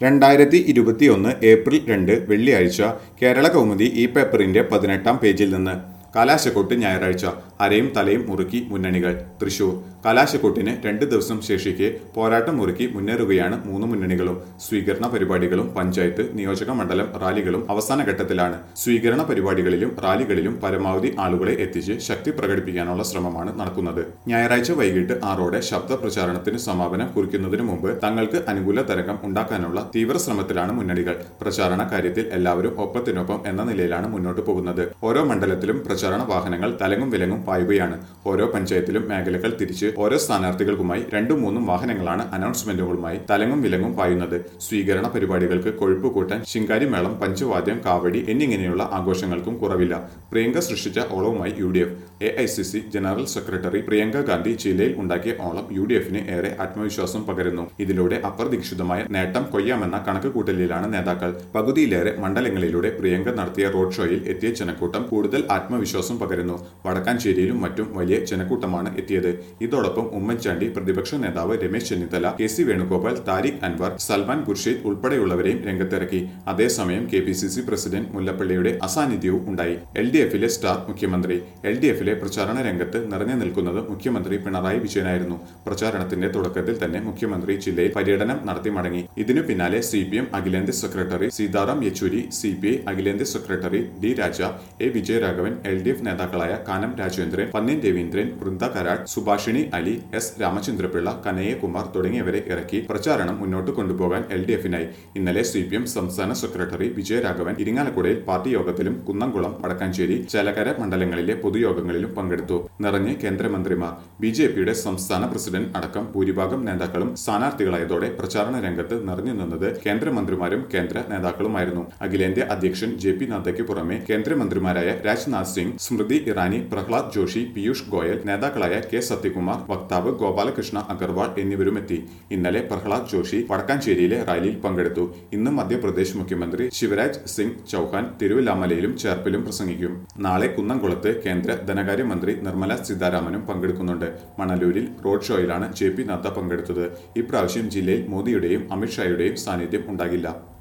രണ്ടായിരത്തി ഇരുപത്തിയൊന്ന് ഏപ്രിൽ രണ്ട് വെള്ളിയാഴ്ച കേരള കൗമുദി ഈ പേപ്പറിന്റെ പതിനെട്ടാം പേജിൽ നിന്ന് കലാശക്കൊട്ട് ഞായറാഴ്ച അരയും തലയും മുറുക്കി മുന്നണികൾ തൃശൂർ കലാശക്കൊട്ടിന് രണ്ട് ദിവസം ശേഷിക്കെ പോരാട്ടം മുറുക്കി മുന്നേറുകയാണ് മൂന്ന് മുന്നണികളും സ്വീകരണ പരിപാടികളും പഞ്ചായത്ത് നിയോജക മണ്ഡലം റാലികളും അവസാന ഘട്ടത്തിലാണ് സ്വീകരണ പരിപാടികളിലും റാലികളിലും പരമാവധി ആളുകളെ എത്തിച്ച് ശക്തി പ്രകടിപ്പിക്കാനുള്ള ശ്രമമാണ് നടക്കുന്നത് ഞായറാഴ്ച വൈകിട്ട് ആറോടെ ശബ്ദ പ്രചാരണത്തിന് സമാപനം കുറിക്കുന്നതിന് മുമ്പ് തങ്ങൾക്ക് അനുകൂല തരംഗം ഉണ്ടാക്കാനുള്ള തീവ്ര ശ്രമത്തിലാണ് മുന്നണികൾ പ്രചാരണ കാര്യത്തിൽ എല്ലാവരും ഒപ്പത്തിനൊപ്പം എന്ന നിലയിലാണ് മുന്നോട്ട് പോകുന്നത് ഓരോ മണ്ഡലത്തിലും പ്രചാരണ വാഹനങ്ങൾ തലങ്ങും വിലങ്ങും പായുകയാണ് ഓരോ പഞ്ചായത്തിലും മേഖലകൾ തിരിച്ച് ഓരോ സ്ഥാനാർത്ഥികൾക്കുമായി രണ്ടും മൂന്നും വാഹനങ്ങളാണ് അനൗൺസ്മെന്റുകളുമായി തലങ്ങും വിലങ്ങും പായുന്നത് സ്വീകരണ പരിപാടികൾക്ക് കൊഴുപ്പ് കൂട്ടാൻ ശിങ്കാരി മേളം പഞ്ചവാദ്യം കാവടി എന്നിങ്ങനെയുള്ള ആഘോഷങ്ങൾക്കും കുറവില്ല പ്രിയങ്ക സൃഷ്ടിച്ച ഓളവുമായി U D F A I C C general secretary Priyanka Gandhi ജില്ലയിൽ ഉണ്ടാക്കിയ ഓളം യു ഡി എഫിന് ഏറെ ആത്മവിശ്വാസം പകരുന്നു ഇതിലൂടെ അപ്രതീക്ഷിതമായ നേട്ടം കൊയ്യാമെന്ന കണക്ക് കൂട്ടലിലാണ് നേതാക്കൾ പകുതിയിലേറെ മണ്ഡലങ്ങളിലൂടെ പ്രിയങ്ക നടത്തിയ റോഡ് ഷോയിൽ എത്തിയ ജനക്കൂട്ടം കൂടുതൽ ആത്മവിശ്വാസം പകരുന്നു വടക്കാഞ്ചേരിയിലും മറ്റും വലിയ ജനക്കൂട്ടമാണ് എത്തിയത് ഇതോടൊപ്പം ഉമ്മൻചാണ്ടി പ്രതിപക്ഷ നേതാവ് രമേശ് ചെന്നിത്തല കെ സി വേണുഗോപാൽ താരിഖ് അൻവർ സൽമാൻ ഖുർഷീദ് ഉൾപ്പെടെയുള്ളവരെയും രംഗത്തിറക്കി അതേസമയം K P C C president മുല്ലപ്പള്ളിയുടെ അസാന്നിധ്യവും ഉണ്ടായി എൽ ഡി എഫിലെ സ്റ്റാർ മുഖ്യമന്ത്രി എൽ ഡി എഫിലെ പ്രചാരണ രംഗത്ത് നിറഞ്ഞു നിൽക്കുന്നത് മുഖ്യമന്ത്രി പിണറായി വിജയനായിരുന്നു പ്രചാരണത്തിന്റെ തുടക്കത്തിൽ തന്നെ മുഖ്യമന്ത്രി ജില്ലയിൽ പര്യടനം നടത്തി മടങ്ങി ഇതിനു പിന്നാലെ സി പി എം അഖിലേന്ത്യാ secretary Sitaram Yechury C P I അഖിലേന്ത്യാ secretary D Raja A Vijayaraghavan L D F നേതാക്കളായ കാനം രാജേന്ദ്രൻ പന്നീൻ രവീന്ദ്രൻ വൃന്ദ കരാട് സുഭാഷിണി അലി എസ് രാമചന്ദ്രപിള്ള കനയ്യകുമാർ തുടങ്ങിയവരെ ഇറക്കി പ്രചാരണം മുന്നോട്ട് കൊണ്ടുപോകാൻ എൽ ഡി എഫിനായി ഇന്നലെ സി പി എം സംസ്ഥാന സെക്രട്ടറി വിജയരാഘവൻ ഇരിങ്ങാലക്കുടയിൽ പാർട്ടി യോഗത്തിലും കുന്നംകുളം വടക്കാഞ്ചേരി ചേലക്കര മണ്ഡലങ്ങളിലെ പൊതുയോഗങ്ങളിലും പങ്കെടുത്തു നിറഞ്ഞ് കേന്ദ്രമന്ത്രിമാർ ബി ജെ പിയുടെ സംസ്ഥാന പ്രസിഡന്റ് അടക്കം ഭൂരിഭാഗം നേതാക്കളും സ്ഥാനാർത്ഥികളായതോടെ പ്രചാരണ രംഗത്ത് നിറഞ്ഞു നിന്നത് കേന്ദ്രമന്ത്രിമാരും കേന്ദ്ര നേതാക്കളുമായിരുന്നു അഖിലേന്ത്യാ അധ്യക്ഷൻ ജെ പി നദ്ദയ്ക്ക് പുറമെ കേന്ദ്രമന്ത്രിമാരായ രാജ്നാഥ് സിംഗ് സ്മൃതി ഇറാനി പ്രഹ്ലാദ് ജോഷി പീയൂഷ് ഗോയൽ നേതാക്കളായ കെ സത്യകുമാർ വക്താവ് ഗോപാലകൃഷ്ണ അഗർവാൾ എന്നിവരും എത്തി ഇന്നലെ പ്രഹ്ലാദ് ജോഷി വടക്കാഞ്ചേരിയിലെ റാലിയിൽ പങ്കെടുത്തു ഇന്ന് മധ്യപ്രദേശ് മുഖ്യമന്ത്രി ശിവരാജ് സിംഗ് ചൌഹാൻ തിരുവല്ലാമലയിലും ചേർപ്പിലും പ്രസംഗിക്കും നാളെ കുന്നംകുളത്ത് കേന്ദ്ര ധനകാര്യമന്ത്രി നിർമ്മല സീതാരാമനും പങ്കെടുക്കുന്നുണ്ട് മണലൂരിൽ റോഡ് ഷോയിലാണ് ജെ പി നദ്ദ പങ്കെടുത്തത് ഇപ്രാവശ്യം ജില്ലയിൽ മോദിയുടെയും അമിത്ഷായുടെയും സാന്നിധ്യം ഉണ്ടാകില്ല